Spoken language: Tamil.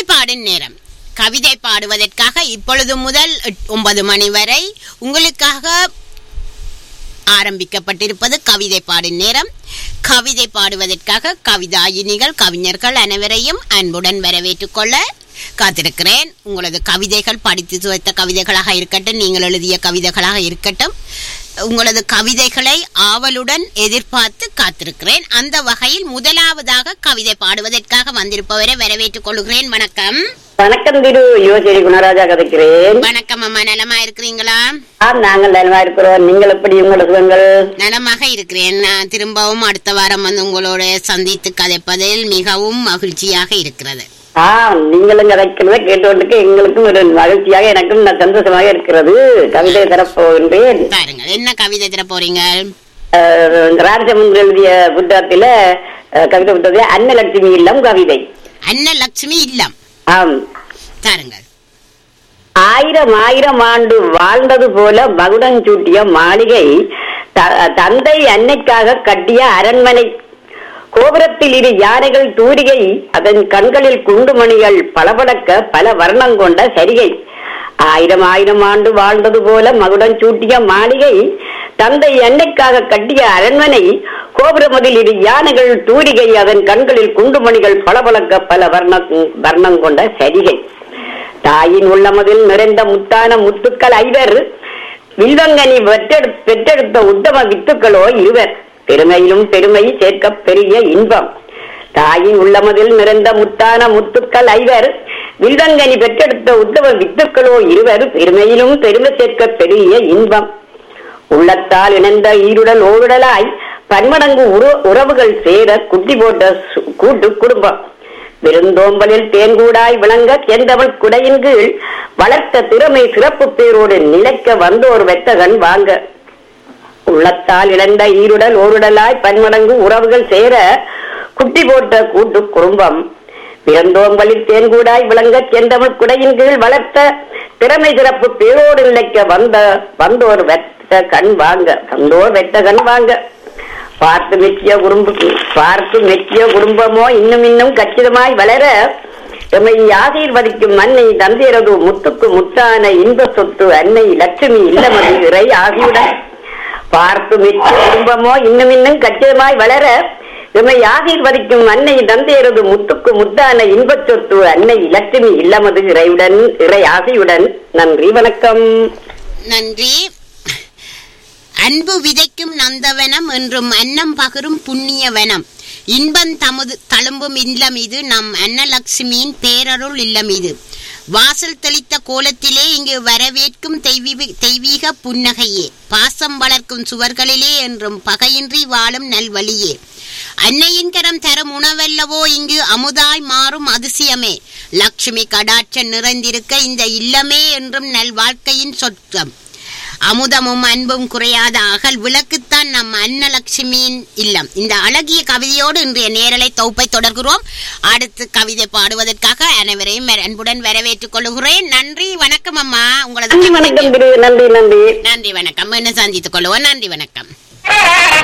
பாடும் நேரம் கவிதை பாடுவதற்காக இப்பொழுது முதல் எட்- ஒன்பது மணி வரை உங்களுக்காக ஆரம்பிக்கப்பட்டிருப்பது கவிதை பாடும் நேரம் கவிதை பாடுவதற்காக கவிதாயினிகள் கவிஞர்கள் அனைவரையும் அன்புடன் வரவேற்றுக் கொள்ள காத்திருக்கிறேன் உங்களது கவிதைகள் படித்து சுவைத்த கவிதைகளாக இருக்கட்டும் நீங்கள் எழுதிய கவிதைகளாக இருக்கட்டும் உங்களது கவிதைகளை ஆவலுடன் எதிர்பார்த்து காத்திருக்கிறேன் அந்த வகையில் முதலாவதாக கவிதை பாடுவதற்காக வந்திருப்பவரை வரவேற்றுக் கொள்கிறேன் வணக்கம் வணக்கம் திரு யுவசேரி குணராஜா கதைக்கிறேன் வணக்கம் அம்மா நலமா இருக்கிறீங்களா ஆம் நாங்கள் நலமா இருக்கிறோம் நீங்கள் எப்படி உங்களோட சுகங்கள் நலமாக இருக்கிறேன் நான் திரும்பவும் அடுத்த வாரம் வந்து உங்களோட சந்தித்து கதைப்பதில் மிகவும் மகிழ்ச்சியாக இருக்கிறது ஆ நீங்களும் கதைக்கிறத கேட்டுக்கொண்டுக்கு எங்களுக்கும் ஒரு மகிழ்ச்சியாக எனக்கும் ந- சந்தோஷமாக இருக்கிறது கவிதை தரப்போகின்றேன் பாருங்கள் என்ன கவிதை தர போறீங்க அஹ், ராஜசமுந்திர எழுதிய புத்தகத்தில அஹ், கவிதை புத்தகத்தில அன்னலட்சுமி இல்லம் கவிதை அன்னலட்சுமி இல்லம் ஆம் தாருங்கள் ஆயிரம் ஆயிரம் ஆண்டு வாழ்ந்தது போல மகுடம் சூட்டிய மாளிகை த- தந்தை அன்னைக்காக கட்டிய அரண்மனை கோபுரத்தில் இரு யானைகள் தூரிகை அதன் கண்களில் குண்டுமணிகள் பளபளக்க பல வர்ணம் கொண்ட சரிகை ஆயிரம் ஆயிரம் ஆண்டு வாழ்ந்தது போல மகுடம் சூட்டிய மாளிகை தந்தை அன்னைக்காக கட்டிய அரண்மனை கோபுரமதில் இரு யானைகள் தூரிகை அதன் கண்களில் குண்டுமணிகள் பளபளக்க பல வர்ணம் வர்ணம் கொண்ட சரிகை தாயின் உள்ளமதில் நிறைந்த முத்தான முத்துக்கள் ஐவர் வில்வங்கனி பெற்றெடு பெற்றெடுத்த உத்தம வித்துக்களோ இருவர் பெருமையிலும் பெருமை சேர்க்க பெரிய இன்பம் தாயின் உள்ளமதில் நிறைந்த முத்தான முத்துக்கள் ஐவர் வில்வங்கனி பெற்றெடுத்த உத்தம வித்துக்களோ இருவர் பெருமையிலும் பெருமை சேர்க்க பெரிய இன்பம் உள்ளத்தால் இணைந்த ஈருடல் ஓருடலாய் பன்மடங்கு உற- உறவுகள் சேர குட்டி போட்ட சு- கூட்டு குடும்பம் விருந்தோம்பலில் தேன்கூடாய் விளங்க செந்தவள் குடையின் கீழ் வளர்த்த திறமை சிறப்பு பேரோடு நிலைக்க வந்தோர் வெத்தகன் வாங்க உள்ளத்தால் இழந்த ஈருடல் ஓருடலாய் பன்மடங்கு உறவுகள் சேர குட்டி போட்ட கூட்டு குடும்பம் பிறந்தோம்பலில் தேன்கூடாய் விளங்க செந்தமிழ் குடையின் கீழ் வளர்த்த திறமை சிறப்பு பேரோடு நிலைக்க வந்த வந்தோர் வெத்த கண் வாங்க வந்தோர் வெட்ட கண் வாங்க பார்த்து மெச்சிய குடும்ப பார்த்து மெச்சிய குடும்பமோ இன்னும் இன்னும் கச்சிதமாய் வளர எம்மை ஆசீர்வதிக்கும் அன்னை தந்தையரது முத்துக்கு முத்தான இன்ப சொத்து அன்னை லட்சுமி இல்லமதி இறை ஆகியுடன் பார்த்து மெச்சிய குடும்பமோ இன்னும் இன்னும் கச்சிதமாய் வளர எம்மை ஆசீர்வதிக்கும் அன்னை தந்தையரது முத்துக்கு முத்தான இன்பச் சொத்து அன்னை லட்சுமி இல்லமது இறையுடன் இறை ஆசையுடன் நன்றி வணக்கம் நன்றி அன்பு விதைக்கும் நந்தவனம் என்றும் அன்னம் பகரும் புண்ணிய வனம் இன்பம் தமது தழும்பும் இல்லம் இது நம் அன்னலட்சுமியின் பேரருள் இல்லம் இது வாசல் தெளித்த கோலத்திலே இங்கு வரவேற்கும் தெய்வீக தெய்வீக புன்னகையே பாசம் வளர்க்கும் சுவர்களிலே என்றும் பகையின்றி வாழும் நல்வழியே அன்னையின் கரம் தரும் உணவல்லவோ இங்கு அமுதாய் மாறும் அதிசயமே லட்சுமி கடாட்சம் நிறைந்திருக்க இந்த இல்லமே என்றும் நல்வாழ்க்கையின் சொற்றம் அமுதமும் அன்பும் குறையாத அகல் விளக்குத்தான் நம் அன்னலட்சுமியின் இல்லம் இந்த அழகிய கவிதையோடு இன்றைய நேரலை தொகுப்பை தொடர்கிறோம் அடுத்து கவிதை பாடுவதற்காக அனைவரையும் வர- அன்புடன் வரவேற்றுக் கொள்கிறேன் நன்றி வணக்கம் அம்மா உங்களது நன்றி வணக்கம் திரு நன்றி நன்றி நன்றி வணக்கம் என்ன சந்தித்துக் கொள்வோம் நன்றி வணக்கம்